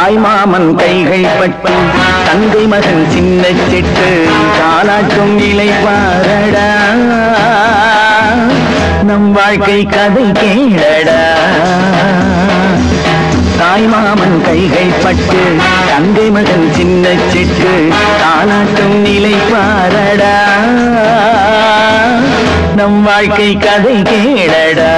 தாய் மாமன் கைகள் பட்டு தந்தை மகன் சின்ன சிட்டு தாலாட்டும் நிலை பாரடா நம் வாழ்க்கை கதை கேளடா தாய் மாமன் கைகள் பட்டு தந்தை மகன் சின்ன சிட்டு தாலாட்டும் நிலை பாரடா நம் வாழ்க்கை கதை கேளடா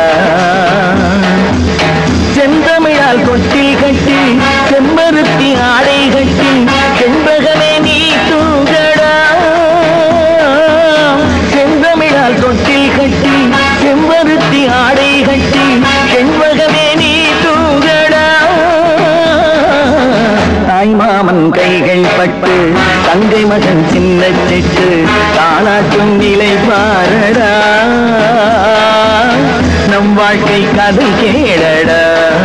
செந்தமிழால் கொட்டில் கட்டி செம்பருத்தி ஆடை கட்டி செண்பகமே நீ தூங்கடா செந்தமிழால் தொட்டில் கட்டி செம்பருத்தி ஆடை கட்டி செண்பகமே நீ தூங்கடா தாய் மாமன் கைகள் பட்டு தங்கை மகன் சின்ன சிட்டு தாளாட்டும் நிலை பாரடா நம் வாழ்க்கை கதை கேளடா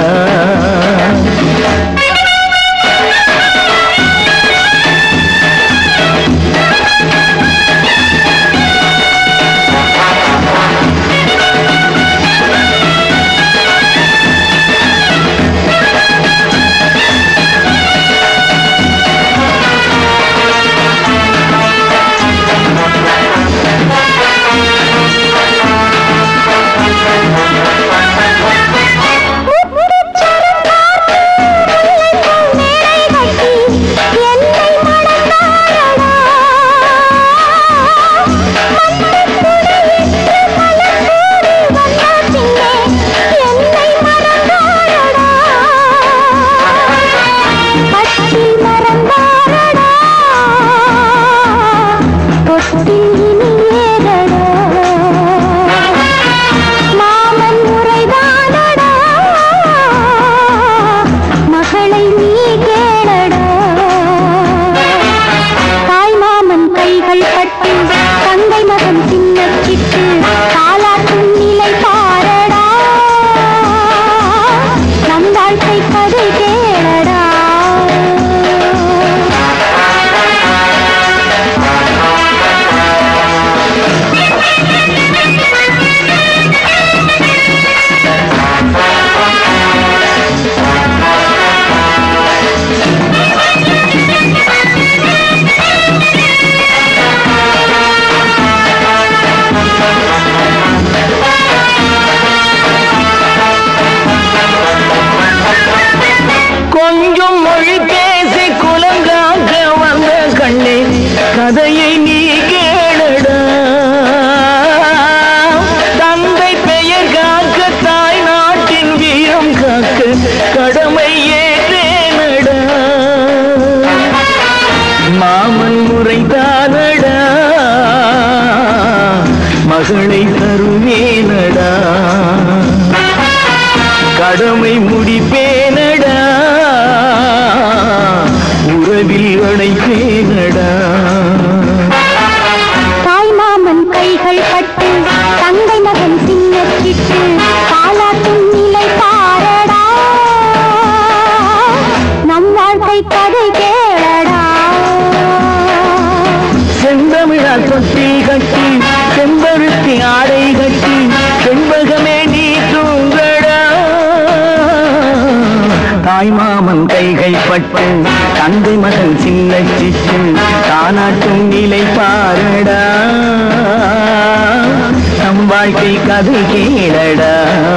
மாமன் முறைதானடா மகளை நீ கேளடா தாய் மாமன் கைகள் பட்டு தங்கை மகன் சின்ன சிட்டு தாலாட்டும் நிலை பாரடா நம் வாழ்க்கை கதை கேளடா கொஞ்சம் மொழி பேசி குலங்காக்க வந்த கண்ணே கதையை நீ கேளடா தந்தை பெயர் காக்க தாய் நாட்டின் வீரம் காக்க கடமை ஏற்றேனடா மாமன் முறைதானடா மகளை தருவேனடா கடமை முடிப்பேனடா உறவில் அணைப்பேனடா தாய் மாமன் கைகள் பட்டு தங்கை மகன் சின்ன சிட்டு தாலாட்டும் நிலை பாரடா நம் வாழ்க்கை கதை கேளடா செந்தமிழால் தொட்டில் கட்டி செம்பருத்தி ஆடை கட்டி செண்பகமே நீ தூங்கடா தாய் மாமன் கைகள் பட்டு தந்தை மகன் சின்ன சிட்டு தானாட்டும் நிலை பாரடா நம் வாழ்க்கை கதை கேளடா